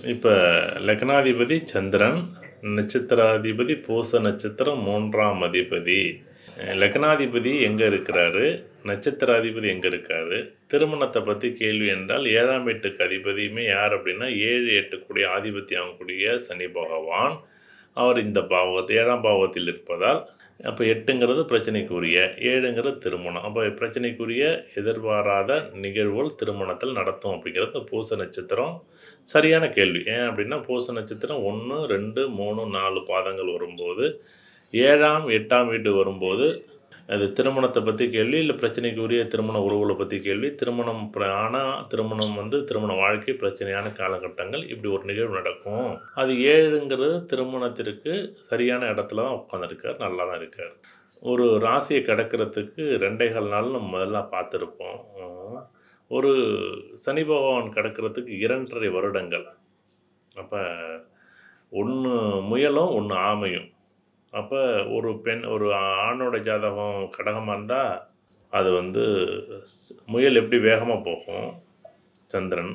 இப்போ லக்னாதிபதி சந்திரன் நட்சத்திராதிபதி பூச நட்சத்திரம் மூன்றாம் அதிபதி அஹ் லக்னாதிபதி எங்கே இருக்கிறாரு நட்சத்திராதிபதி எங்கே இருக்காரு திருமணத்தை பற்றி கேள்வி என்றால் ஏழாம் வீட்டுக்கு அதிபதியுமே யார் அப்படின்னா ஏழு எட்டுக்குடிய ஆதிபத்தியம் கூடிய சனி பகவான் அவர் இந்த பாவத்தை ஏழாம் பாவத்தில் இருப்பதால் அப்போ எட்டுங்கிறது பிரச்சனைக்குரிய ஏழுங்கிறது திருமணம் அப்போ பிரச்சனைக்குரிய எதிர்பாராத நிகழ்வுகள் திருமணத்தில் நடத்தும் அப்படிங்கிறது பூச நட்சத்திரம் சரியான கேள்வி ஏன் அப்படின்னா பூச நட்சத்திரம் ஒன்று ரெண்டு மூணு நாலு பாதங்கள் வரும்போது ஏழாம் எட்டாம் வீடு வரும்போது அது திருமணத்தை பற்றி கேள்வி இல்லை பிரச்சனைக்குரிய திருமண உறவுகளை பற்றி கேள்வி திருமணம் ஆனால் திருமணம் வந்து திருமண வாழ்க்கை பிரச்சனையான காலகட்டங்கள் இப்படி ஒரு நிகழ்வு நடக்கும் அது ஏழுங்கிறது திருமணத்திற்கு சரியான இடத்துல தான் உட்காந்துருக்கார் நல்லா தான் இருக்கார் ஒரு ராசியை கடக்கிறதுக்கு ரெண்டேகால் நாள் நம்ம முதல்ல பார்த்துருப்போம் உம். ஒரு சனி பகவான் கடக்கிறதுக்கு இரண்டரை வருடங்கள் அப்போ ஒன்று முயலும் ஒன்று ஆமையும் அப்போ ஒரு பெண் ஒரு ஆணோட ஜாதகம் கடகமாக இருந்தால் அது வந்து ஸ்- முயல் எப்படி வேகமாக போகும் சந்திரன்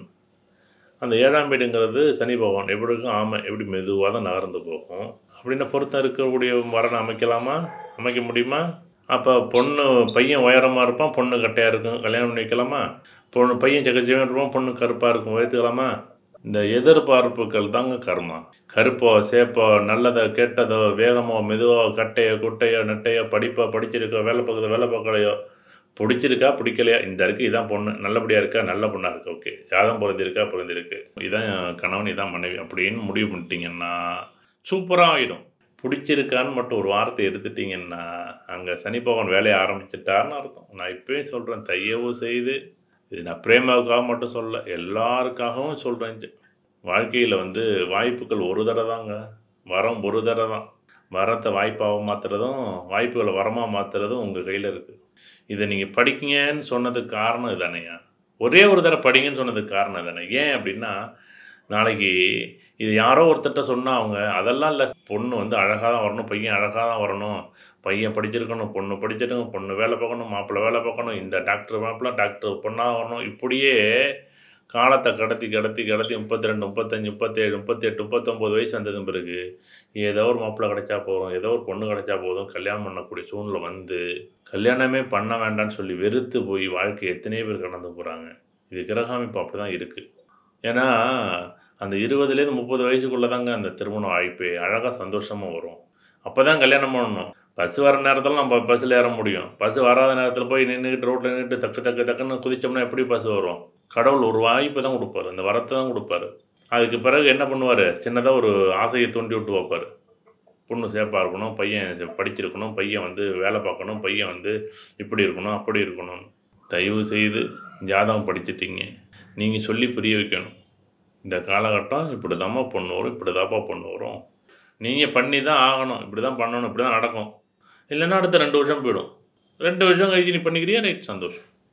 அந்த ஏழாம் வீடுங்கிறது சனி பகவான் எப்படி இருக்கும் ஆமை எப்படி மெதுவாக தான் நகர்ந்து போகும் அப்படின்னா பொருத்தம் இருக்கக்கூடிய வரனை அமைக்கலாமா அமைக்க முடியுமா அப்போ பொண்ணு பையன் உயரமாக இருப்பான் பொண்ணு கட்டையாக இருக்கும் கல்யாணம் பண்ணி வைக்கலாமா பொண்ணு பையன் சக்கச்சியாக இருப்பான் பொண்ணு கருப்பாக இருக்கும் வைத்துக்கலாமா இந்த எதிர்பார்ப்புகள் தாங்க கர்மா கருப்போ சேப்போ நல்லதோ கெட்டதோ வேகமோ மெதுவோ கட்டையோ குட்டையோ நெட்டையோ படிப்போ படிச்சிருக்கோ வேலை பார்க்குதோ வேலை பார்க்கலையோ பிடிச்சிருக்கா பிடிக்கலையா இந்த இருக்கு இதான் பொண்ணு நல்லபடியாக இருக்கா நல்ல பொண்ணாக இருக்கு ஓகே யாதம் பொருந்திருக்கா பொருந்திருக்கு இதான் கணவன் இதான் மனைவி அப்படின்னு முடிவு பண்ணிட்டீங்கன்னா சூப்பராக ஆகிடும் பிடிச்சிருக்கான்னு மட்டும் ஒரு வார்த்தை எடுத்துட்டிங்கன்னா அங்கே சனி பகவான் வேலையை ஆரம்பிச்சிட்டாருன்னு அர்த்தம் நான் இப்போயே சொல்கிறேன் தையவு செய்து இது நான் பிரேமாவுக்காக மட்டும் சொல்ல எல்லாருக்காகவும் சொல்கிறேன் வாழ்க்கையில் வந்து வாய்ப்புகள் ஒரு தடவை தாங்க வரம் ஒரு தடவை தான் வரத்தை வாய்ப்பாக மாற்றுறதும் வாய்ப்புகளை வரமாக மாற்றுறதும் உங்கள் கையில் இருக்குது இதை நீங்கள் படிக்கீங்கன்னு சொன்னதுக்கு காரணம் இதானையா ஒரே ஒரு தடவை படிங்கன்னு சொன்னதுக்கு காரணம் இதானே ஏன் அப்படின்னா நாளைக்கு இது யாரோ ஒருத்தர்கிட்ட சொன்னால் அவங்க அதெல்லாம் இல்லை பொண்ணு வந்து அழகாக தான் வரணும் பையன் அழகாக தான் வரணும் பையன் படிச்சிருக்கணும் பொண்ணு படிச்சிருக்கணும் பொண்ணு வேலை பார்க்கணும் மாப்பிள்ளை வேலை பார்க்கணும் இந்த டாக்டர் மாப்பிள்ளை டாக்டர் பொண்ணாக வரணும் இப்படியே காலத்தை கடத்தி கடத்தி கடத்தி முப்பத்தி ரெண்டு முப்பத்தஞ்சு முப்பத்தேழு முப்பத்தெட்டு முப்பத்தொம்போது வயசு வந்ததும் பிறகு ஏதோ ஒரு மாப்பிள்ளை கிடைச்சா போதும் ஏதோ ஒரு பொண்ணு கிடைச்சா போதும் கல்யாணம் பண்ணக்கூடிய சூழ்நிலை வந்து கல்யாணமே பண்ண வேண்டாம்னு சொல்லி வெறுத்து போய் வாழ்க்கை எத்தனையோ பேர் கடந்து போகிறாங்க இது கிரகாமிப்பு அப்படி தான் இருக்குது ஏன்னா அந்த இருபதுலேருந்து முப்பது வயசுக்குள்ளே தாங்க அந்த திருமண வாய்ப்பு அழகாக சந்தோஷமாக வரும் அப்போ தான் கல்யாணம் பண்ணணும் பஸ் வர நேரத்தில் நம்ம பஸ்ஸில் ஏற முடியும் பஸ் வராத நேரத்தில் போய் நின்றுக்கிட்டு ரோட்டில் நின்றுட்டு தக்கு தக்கு தக்குன்னு குதிச்சோம்னா எப்படி பஸ் வரும் கடவுள் ஒரு வாய்ப்பு தான் கொடுப்பாரு அந்த வரத்தை தான் கொடுப்பாரு அதுக்கு பிறகு என்ன பண்ணுவார் சின்னதாக ஒரு ஆசையை தூண்டி விட்டு வைப்பார் பொண்ணு சேஃபாக இருக்கணும் பையன் படிச்சிருக்கணும் பையன் வந்து வேலை பார்க்கணும் பையன் வந்து இப்படி இருக்கணும் அப்படி இருக்கணும் தயவு செய்து ஜாதகம் படிச்சிட்டீங்க நீங்கள் சொல்லி புரிய வைக்கணும் இந்த காலகட்டம் இப்படி தாம்மா பொண்ணு வரும் இப்படி தாப்பா பொண்ணு வரும் நீங்கள் பண்ணி தான் ஆகணும் இப்படி தான் பண்ணணும் இப்படி தான் நடக்கும் இல்லைன்னா அடுத்த ரெண்டு வருஷம் போயிடும் ரெண்டு வருஷம் கழிச்சு நீ பண்ணிக்கிறியா ரைட் சந்தோஷம்